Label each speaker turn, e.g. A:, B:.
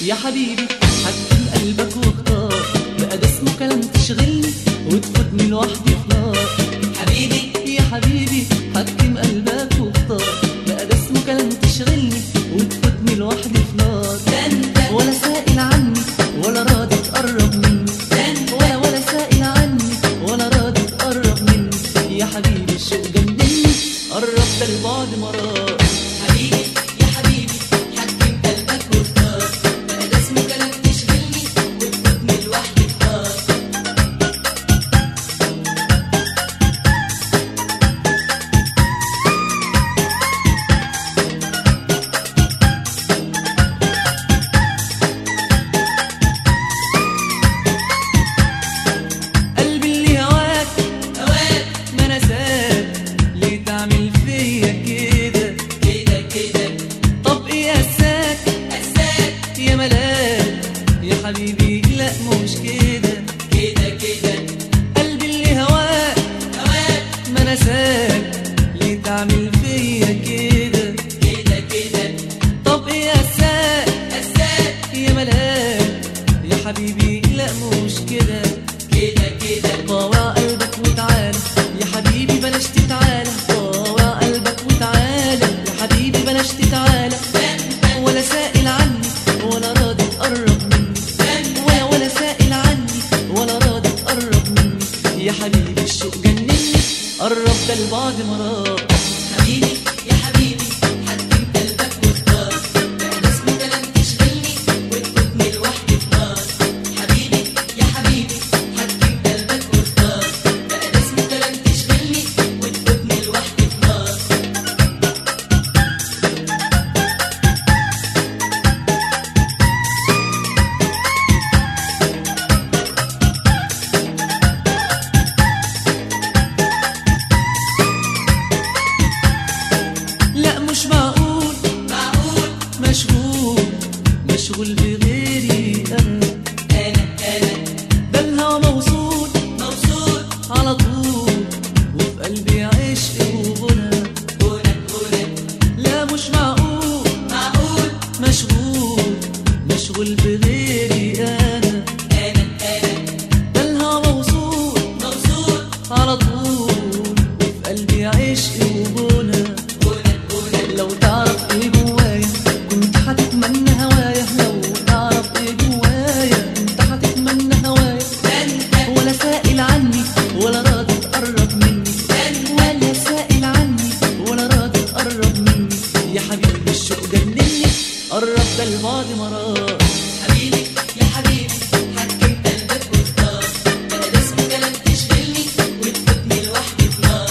A: يا حبيبي حكم قلبك واختار بقى ده اسمه كلام تشغلني وتفوتني لوحدي في نار
B: حبيبي
A: يا حبيبي حكم قلبك واختار بقى ده اسمه كلام تشغلني وتفوتني لوحدي في نار
B: ده انت
A: ولا سائل عني ولا راضي تقرب مني
B: ده انت
A: ولا ولا سائل عني ولا راضي تقرب مني يا حبيبي الشوق جنني قربت البعد مرار
B: حبيبي يا حبيبي حكم قلبك واختار بقى ده اسمه كلام تشغلني وتفوتني لوحدي في نار
A: قلبي اللي هواك
B: هواك
A: ما نساك ليه تعمل فيا كده
B: كده كده
A: طب ايه اساك
B: أساك
A: يا ملاك يا حبيبي لا مش كده
B: كده كده
A: قلبي اللي هواك
B: هواك
A: ما نساك ليه تعمل فيا كده
B: كده كده
A: طب ايه اساك
B: أساك
A: يا ملاك يا حبيبي لا مش كده
B: كده كده
A: طاوع قلبك وتعالى يا حبيبي بلاش تتعالى طاوع قلبك وتعالى يا حبيبي بلاش تتعالى ولا سائل عني ولا راضي تقرب مني ولا ولا سائل عني ولا راضي تقرب مني يا حبيبي الشوق جنني قربت البعد مرار
B: حبيبي يا حبيبي حكم قلبك واختار بقى ده اسمه كلام تشغلني وتفوتني لوحدي في نار حبيبي يا حبيبي حكم قلبك واختار بقى ده اسمه كلام تشغلني وتفوتني لوحدي في نار
A: لا مش معقول
B: معقول
A: مشغول مشغول بغيري انا
B: انا انا
A: ده الهوى موصول
B: موصول
A: على طول وفي قلبي عشق وغنى
B: هنا هنا
A: لا مش معقول
B: معقول
A: مشغول مشغول بغيري انا
B: انا انا
A: ده الهوى موصول
B: موصول
A: على طول وفي قلبي عشق وغنى
B: هنا هنا
A: لو تعرف ايه جوايا كنت هتتمنى هوايا لو تعرف ايه جوايا كنت هتتمنى هوايا
B: ده انت
A: ولا سائل عني ولا راضي تقرب مني ولا سائل عني ولا راضي تقرب مني يا حبيبي الشوق جنني قرب ده البعد مرار